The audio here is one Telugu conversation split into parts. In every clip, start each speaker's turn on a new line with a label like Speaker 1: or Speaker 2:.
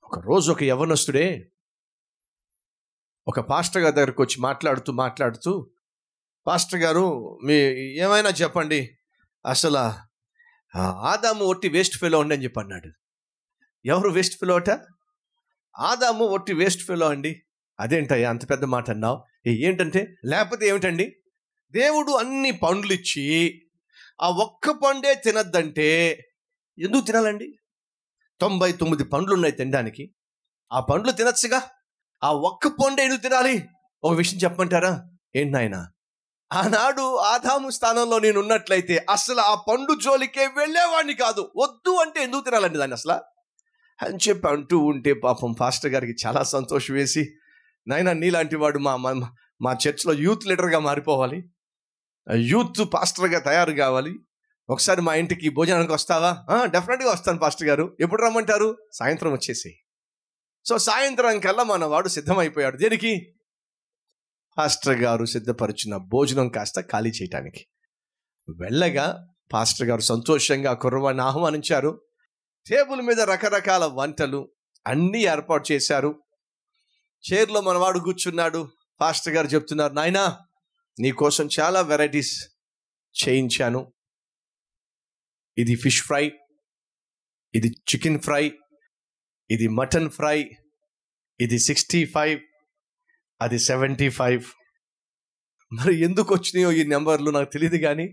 Speaker 1: ఒక రోజు ఒక యవనస్తుడే ఒక పాస్టర్ గారి దగ్గరకు వచ్చి మాట్లాడుతూ మాట్లాడుతూ పాస్టర్ గారు మీ ఏమైనా చెప్పండి అసలు ఆ ఆదాము ఒట్టి వేస్ట్ ఫెలో అండి అని చెప్పి అన్నాడు ఎవరు వేస్ట్ ఫెలో అట ఆదాము ఒట్టి వేస్ట్ ఫెలో అండి అదేంటయ్యా అంత పెద్ద మాట అన్నావు ఏ- ఏంటంటే లేకపోతే ఏమిటండి దేవుడు అన్ని పండ్లు ఇచ్చి ఆ ఒక్క పండే తినద్దంటే ఎందుకు తినాలండి తొంభై తొమ్మిది పండ్లు ఉన్నాయి తినడానికి ఆ పండ్లు తినచ్చుగా ఆ ఒక్క పండు ఎందుకు తినాలి ఒక విషయం చెప్పమంటారా ఏంటి నాయన ఆనాడు ఆదాము స్థానంలో నేను ఉన్నట్లయితే అసలు ఆ పండు జోలికే వెళ్ళేవాడిని కాదు వద్దు అంటే ఎందుకు తినాలండి దాన్ని అసలు అని చెప్పి అంటూ ఉంటే పాపం పాస్టర్ గారికి చాలా సంతోషం వేసి నాయన నీలాంటి వాడు మా మా- మా చర్చ్లో యూత్ లీడర్గా మారిపోవాలి యూత్ పాస్టర్గా తయారు కావాలి ఒకసారి మా ఇంటికి భోజనానికి వస్తావా "ఆ, డెఫినెట్గా వస్తాను పాస్టర్ గారు ఎప్పుడు రమ్మంటారు సాయంత్రం వచ్చేసి సో సాయంత్రం కల్లా మన వాడు సిద్ధమైపోయాడు దేనికి పాస్టర్ గారు సిద్ధపరిచిన భోజనం కాస్త ఖాళీ చేయటానికి వెళ్ళగా పాస్టర్ గారు సంతోషంగా ఆ కుర్రవాడిని ఆహ్వానించారు టేబుల్ మీద రకరకాల వంటలు అన్నీ ఏర్పాటు చేశారు చైర్లో మనవాడు కూర్చున్నాడు పాస్టర్ గారు చెప్తున్నారు నాయనా నీ కోసం చాలా వెరైటీస్ చేయించాను ఇది ఫిష్ ఫ్రై ఇది చికెన్ ఫ్రై ఇది మటన్ ఫ్రై ఇది సిక్స్టీ ఫైవ్ అది సెవెంటీ ఫైవ్ మరి ఎందుకు వచ్చినాయో ఈ నెంబర్లు నాకు తెలియదు కానీ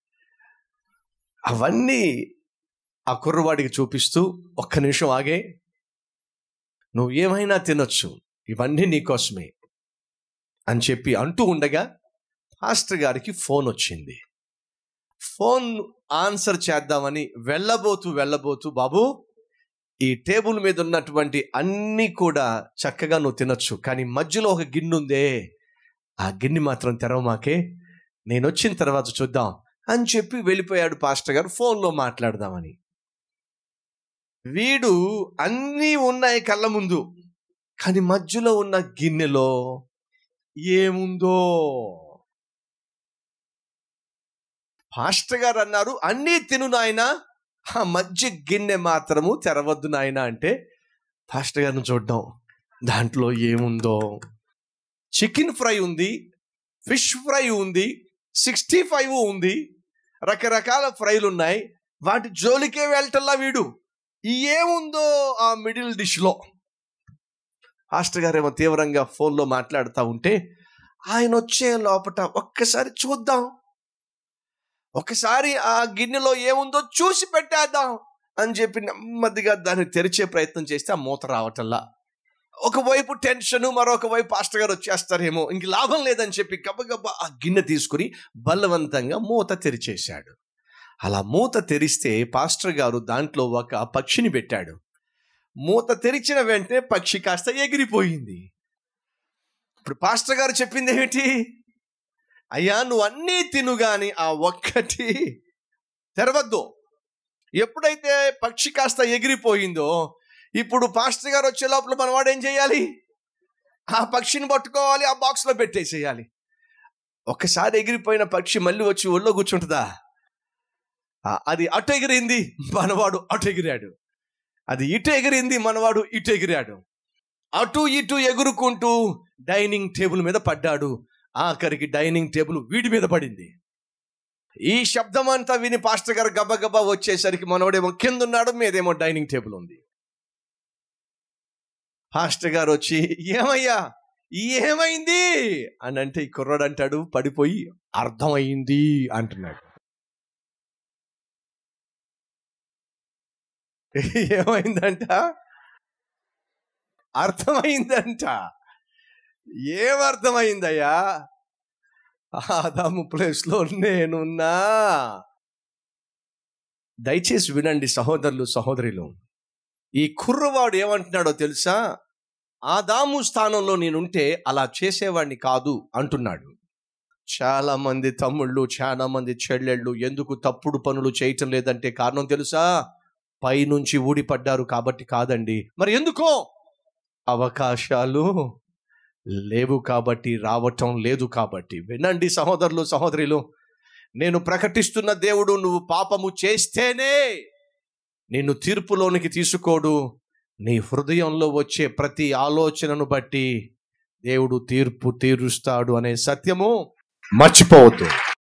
Speaker 1: అవన్నీ ఆ కుర్రవాడికి చూపిస్తూ ఒక్క నిమిషం ఆగే నువ్వు ఏమైనా తినొచ్చు ఇవన్నీ నీకోసమే అని చెప్పి అంటూ ఉండగా పాస్టర్ గారికి ఫోన్ వచ్చింది ఫోన్ ఆన్సర్ చేద్దామని వెళ్ళబోతూ వెళ్ళబోతూ బాబు ఈ టేబుల్ మీద ఉన్నటువంటి అన్నీ కూడా చక్కగా నువ్వు తినొచ్చు కానీ మధ్యలో ఒక గిన్నె ఉందే ఆ గిన్నె మాత్రం తెరవమాకే నేను వచ్చిన తర్వాత చూద్దాం అని చెప్పి వెళ్ళిపోయాడు పాస్టర్ గారు ఫోన్లో మాట్లాడదామని వీడు అన్నీ ఉన్నాయి కళ్ళ ముందు కానీ మధ్యలో ఉన్న గిన్నెలో ఏముందో పాస్టర్ గారు అన్నారు అన్నీ తిను నాయనా ఆ మధ్య గిన్నె మాత్రము తెరవద్దు నాయన అంటే పాస్టర్ గారిని చూడ్డాం దాంట్లో ఏముందో చికెన్ ఫ్రై ఉంది ఫిష్ ఫ్రై ఉంది సిక్స్టీ ఫైవ్ ఉంది రకరకాల ఫ్రైలు ఉన్నాయి వాటి జోలికే వెళ్ళటల్లా వీడు ఏముందో ఆ మిడిల్ డిష్లో పాస్టర్ గారేమో తీవ్రంగా ఫోన్లో మాట్లాడుతూ ఉంటే ఆయన వచ్చే లోపట ఒక్కసారి చూద్దాం ఒకసారి ఆ గిన్నెలో ఏముందో చూసి పెట్టేద్దాం అని చెప్పి నెమ్మదిగా దాన్ని తెరిచే ప్రయత్నం చేస్తే ఆ మూత రావటల్లా ఒకవైపు టెన్షన్ మరొక వైపు పాస్టర్ గారు వచ్చేస్తారేమో ఇంక లాభం లేదని చెప్పి గబగబా ఆ గిన్నె తీసుకుని బలవంతంగా మూత తెరిచేశాడు అలా మూత తెరిస్తే పాస్టర్ గారు దాంట్లో ఒక పక్షిని పెట్టాడు మూత తెరిచిన వెంటనే పక్షి కాస్త ఎగిరిపోయింది ఇప్పుడు పాస్టర్ గారు చెప్పింది ఏమిటి అయ్యా నువ్వు అన్నీ తిను గాని ఆ ఒక్కటి తెరవద్దు ఎప్పుడైతే పక్షి కాస్త ఎగిరిపోయిందో ఇప్పుడు పాస్టర్ గారు వచ్చే లోపల మనవాడు ఏం చేయాలి ఆ పక్షిని పట్టుకోవాలి ఆ బాక్స్లో పెట్టేసేయాలి ఒక్కసారి ఎగిరిపోయిన పక్షి మళ్ళీ వచ్చి ఒళ్ళో కూర్చుంటుందా ఆ, అది అటు ఎగిరింది మనవాడు అటు ఎగిరాడు అది ఇటు ఎగిరింది మనవాడు ఇటు ఎగిరాడు అటు ఇటు ఎగురుకుంటూ డైనింగ్ టేబుల్ మీద పడ్డాడు ఆఖరికి డైనింగ్ టేబుల్ వీడి మీద పడింది ఈ శబ్దం అంతా విని పాస్టర్ గారు గబగబా వచ్చేసరికి మనోడేమో కింద ఉన్నాడు మీదేమో డైనింగ్ టేబుల్ ఉంది పాస్టర్ గారు వచ్చి ఏమయ్యా ఏమైంది అని అంటే ఈ కుర్రాడు అంటాడు పడిపోయి అర్థమైంది అంటున్నాడు ఏమైందంట అర్థమైందంట ఏమర్థమైందయ్యా ఆదాము ప్లేస్లో నేనున్నా దయచేసి వినండి సహోదరులు సహోదరులు ఈ కుర్రవాడు ఏమంటున్నాడో తెలుసా ఆదాము స్థానంలో నేనుంటే అలా చేసేవాడిని కాదు అంటున్నాడు చాలా మంది తమ్ముళ్ళు చాలా మంది చెల్లెళ్ళు ఎందుకు తప్పుడు పనులు చేయటం లేదంటే కారణం తెలుసా పైనుంచి ఊడిపడ్డారు కాబట్టి కాదండి మరి ఎందుకో అవకాశాలు లేవు కాబట్టి రావటం లేదు కాబట్టి వినండి సహోదరులు సహోదరులు నేను ప్రకటిస్తున్న దేవుడు నువ్వు పాపము చేస్తేనే నిన్ను తీర్పులోనికి తీసుకోడు నీ హృదయంలో వచ్చే ప్రతి ఆలోచనను బట్టి దేవుడు తీర్పు తీరుస్తాడు అనే సత్యము మర్చిపోవద్దు